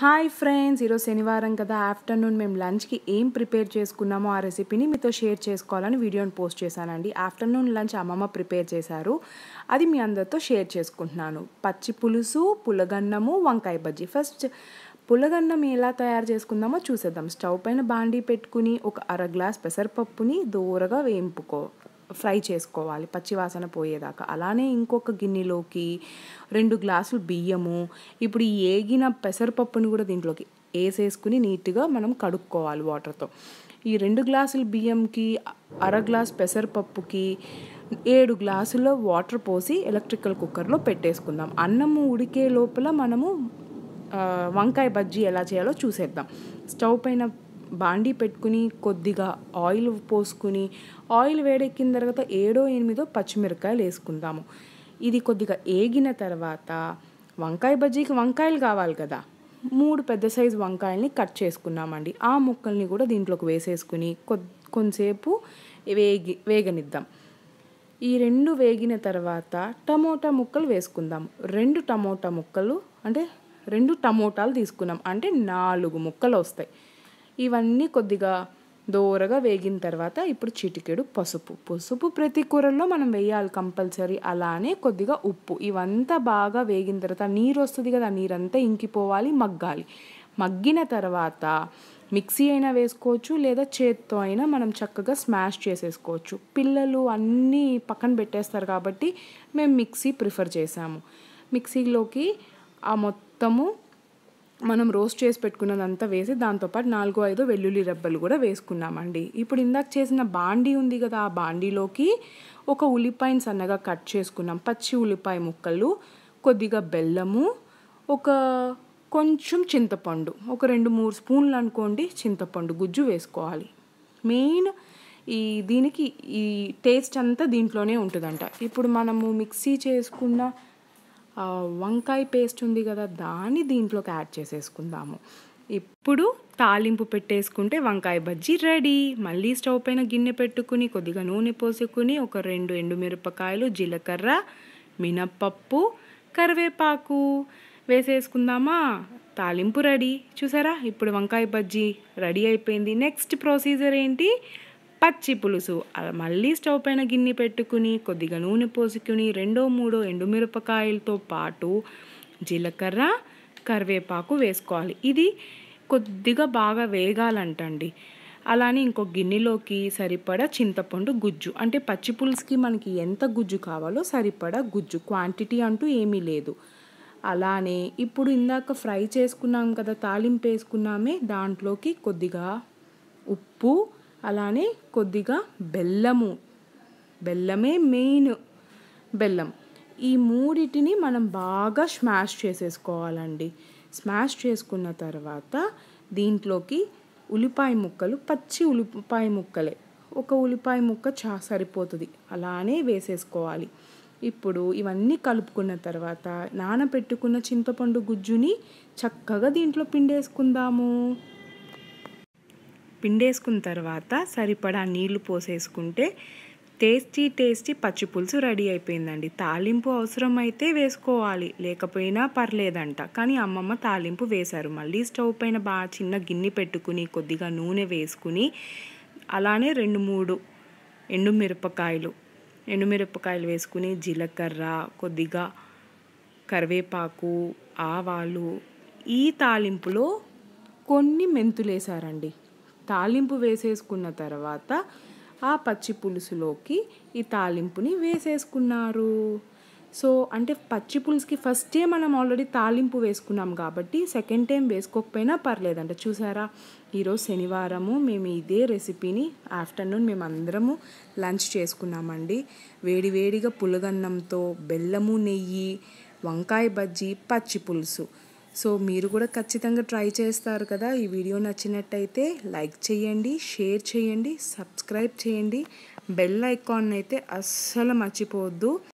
hi friends ఈరోజు శనివారం కదా ఆఫ్టర్నూన్ మేము లంచ్కి ఏం ప్రిపేర్ చేసుకున్నామో ఆ రెసిపీని మీతో షేర్ చేసుకోవాలని వీడియోని పోస్ట్ చేశానండి ఆఫ్టర్నూన్ లంచ్ అమ్మమ్మ ప్రిపేర్ చేశారు అది మీ అందరితో షేర్ చేసుకుంటున్నాను పచ్చి పులుసు పులగన్నము వంకాయ బజ్జీ ఫస్ట్ పులగన్నం ఎలా తయారు చేసుకుందామో చూసేద్దాం స్టవ్ పైన బాండీ పెట్టుకుని ఒక అర గ్లాస్ పెసరపప్పుని దూరగా వేయింపుకో ఫ్రై చేసుకోవాలి పచ్చివాసన పోయేదాకా అలానే ఇంకొక గిన్నెలోకి రెండు గ్లాసులు బియ్యము ఇప్పుడు ఈ ఏగిన పెసరపప్పుని కూడా దీంట్లోకి వేసేసుకుని నీట్గా మనం కడుక్కోవాలి వాటర్తో ఈ రెండు గ్లాసుల బియ్యంకి అర గ్లాస్ పెసరపప్పుకి ఏడు గ్లాసుల వాటర్ పోసి ఎలక్ట్రికల్ కుక్కర్లో పెట్టేసుకుందాం అన్నము ఉడికే లోపల మనము వంకాయ బజ్జీ ఎలా చేయాలో చూసేద్దాం స్టవ్ పైన బాండీ పెట్టుకుని కొద్దిగా ఆయిల్ పోసుకుని ఆయిల్ వేడెక్కిన తర్వాత ఏడో ఎనిమిదో పచ్చిమిరకాయలు వేసుకుందాము ఇది కొద్దిగా ఏగిన తర్వాత వంకాయ బజ్జీకి వంకాయలు కావాలి కదా మూడు పెద్ద సైజు వంకాయల్ని కట్ చేసుకున్నామండి ఆ ముక్కల్ని కూడా దీంట్లోకి వేసేసుకుని కొ కొంతసేపు వేగి వేగనిద్దాం ఈ రెండు వేగిన తర్వాత టమోటా ముక్కలు వేసుకుందాం రెండు టమోటా ముక్కలు అంటే రెండు టమోటాలు తీసుకున్నాం అంటే నాలుగు ముక్కలు వస్తాయి ఇవన్నీ కొద్దిగా దోరగా వేగిన తర్వాత ఇప్పుడు చిటికెడు పసుపు పసుపు ప్రతి కూరల్లో మనం వేయాలి కంపల్సరీ అలానే కొద్దిగా ఉప్పు ఇవంతా బాగా వేగిన తర్వాత నీరు వస్తుంది కదా నీరంతా ఇంకిపోవాలి మగ్గాలి మగ్గిన తర్వాత మిక్సీ అయినా వేసుకోవచ్చు లేదా చేత్తో అయినా మనం చక్కగా స్మాష్ చేసేసుకోవచ్చు పిల్లలు అన్నీ పక్కన పెట్టేస్తారు కాబట్టి మేము మిక్సీ ప్రిఫర్ చేసాము మిక్సీలోకి ఆ మొత్తము మనం రోస్ట్ చేసి పెట్టుకున్నదంతా వేసి దాంతోపాటు నాలుగు ఐదు వెల్లుల్లి రెబ్బలు కూడా వేసుకున్నామండి ఇప్పుడు ఇందాక చేసిన బాండీ ఉంది కదా ఆ బాండీలోకి ఒక ఉల్లిపాయని సన్నగా కట్ చేసుకున్నాం పచ్చి ఉల్లిపాయ ముక్కలు కొద్దిగా బెల్లము ఒక కొంచెం చింతపండు ఒక రెండు మూడు స్పూన్లు అనుకోండి చింతపండు గుజ్జు వేసుకోవాలి మెయిన్ ఈ దీనికి ఈ టేస్ట్ అంతా దీంట్లోనే ఉంటుందంట ఇప్పుడు మనము మిక్సీ చేసుకున్న వంకాయ పేస్ట్ ఉంది కదా దాన్ని దీంట్లోకి యాడ్ చేసేసుకుందాము ఇప్పుడు తాలింపు పెట్టేసుకుంటే వంకాయ బజ్జీ రెడీ మళ్ళీ స్టవ్ పైన గిన్నె పెట్టుకుని కొద్దిగా నూనె పోసుకుని ఒక రెండు ఎండుమిరపకాయలు జీలకర్ర మినప్పప్పు కరివేపాకు వేసేసుకుందామా తాలింపు రెడీ చూసారా ఇప్పుడు వంకాయ బజ్జీ రెడీ అయిపోయింది నెక్స్ట్ ప్రొసీజర్ ఏంటి పచ్చి పులుసు మళ్ళీ స్టవ్ పైన గిన్నె పెట్టుకుని కొద్దిగా నూనె పోసుకుని రెండో మూడో ఎండుమిరపకాయలతో పాటు జీలకర్ర కరివేపాకు వేసుకోవాలి ఇది కొద్దిగా బాగా వేగాలంటండి అలానే ఇంకో గిన్నెలోకి సరిపడా చింతపండు గుజ్జు అంటే పచ్చి పులుసుకి మనకి ఎంత గుజ్జు కావాలో సరిపడా గుజ్జు క్వాంటిటీ అంటూ ఏమీ లేదు అలానే ఇప్పుడు ఇందాక ఫ్రై చేసుకున్నాం కదా తాలింపు వేసుకున్నామే దాంట్లోకి కొద్దిగా ఉప్పు అలానే కొద్దిగా బెల్లము బెల్లమే మెయిన్ బెల్లం ఈ మూడిటిని మనం బాగా స్మాష్ చేసేసుకోవాలండి స్మాష్ చేసుకున్న తర్వాత దీంట్లోకి ఉల్లిపాయ ముక్కలు పచ్చి ఉల్లిపాయ ముక్కలే ఒక ఉల్లిపాయ ముక్క చా సరిపోతుంది అలానే వేసేసుకోవాలి ఇప్పుడు ఇవన్నీ కలుపుకున్న తర్వాత నానబెట్టుకున్న చింతపండు గుజ్జుని చక్కగా దీంట్లో పిండేసుకుందాము పిండేసుకున్న తర్వాత సరిపడా నీళ్లు పోసేసుకుంటే టేస్టీ టేస్టీ పచ్చి పులుసు రెడీ అయిపోయిందండి తాలింపు అవసరం అయితే వేసుకోవాలి లేకపోయినా పర్లేదంట కానీ అమ్మమ్మ తాలింపు వేశారు మళ్ళీ స్టవ్ పైన బాగా చిన్న గిన్నె పెట్టుకుని కొద్దిగా నూనె వేసుకుని అలానే రెండు మూడు ఎండుమిరపకాయలు ఎండుమిరపకాయలు వేసుకుని జీలకర్ర కొద్దిగా కరివేపాకు ఆవాలు ఈ తాలింపులో కొన్ని మెంతులు వేసారండి తాలింపు వేసేసుకున్న తర్వాత ఆ పచ్చి పులుసులోకి ఈ తాలింపుని వేసేసుకున్నారు సో అంటే పచ్చి పులుసుకి ఫస్టే మనం ఆల్రెడీ తాలింపు వేసుకున్నాం కాబట్టి సెకండ్ టైం వేసుకోకపోయినా పర్లేదంట చూసారా ఈరోజు శనివారము మేము ఇదే రెసిపీని ఆఫ్టర్నూన్ మేము అందరము లంచ్ చేసుకున్నామండి వేడి వేడిగా పులగన్నంతో బెల్లము నెయ్యి వంకాయ బజ్జీ పచ్చి పులుసు సో మీరు కూడా ఖచ్చితంగా ట్రై చేస్తారు కదా ఈ వీడియో నచ్చినట్టయితే లైక్ చేయండి షేర్ చేయండి సబ్స్క్రైబ్ చేయండి బెల్ ఐకాన్ అయితే అస్సలు మర్చిపోవద్దు